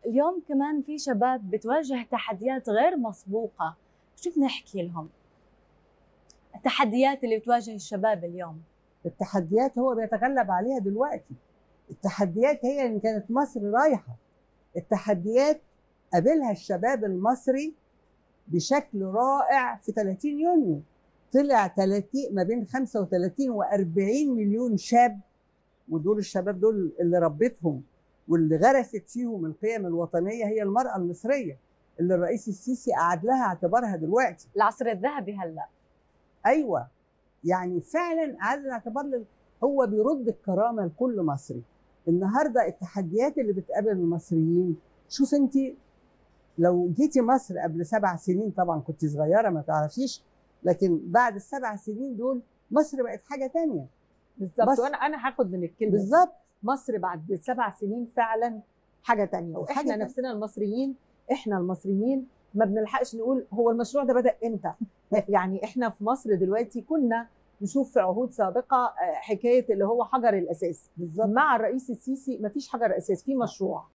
اليوم كمان في شباب بتواجه تحديات غير مسبوقة شو بنحكي لهم التحديات اللي بتواجه الشباب اليوم التحديات هو بيتغلب عليها دلوقتي التحديات هي ان كانت مصر رايحه التحديات قابلها الشباب المصري بشكل رائع في 30 يونيو طلع 30 ما بين 35 و40 مليون شاب ودول الشباب دول اللي ربتهم واللي غرست فيهم القيم الوطنيه هي المراه المصريه اللي الرئيس السيسي قعد لها اعتبارها دلوقتي العصر الذهبي هلا ايوه يعني فعلا قعد اعتبار لل... هو بيرد الكرامه لكل مصري النهارده التحديات اللي بتقابل المصريين شوف انت لو جيتي مصر قبل سبع سنين طبعا كنت صغيره ما تعرفيش لكن بعد السبع سنين دول مصر بقت حاجه تانية بالظبط بس- وانا انا هاخد من الكلمه دي. بالظبط مصر بعد سبع سنين فعلا حاجه تانية حاجة واحنا تانية. نفسنا المصريين احنا المصريين ما بنلحقش نقول هو المشروع ده بدا امتى يعني احنا في مصر دلوقتي كنا نشوف في عهود سابقه آه، حكايه اللي هو حجر الاساس بالظبط مع الرئيس السيسي ما فيش حجر اساس في مشروع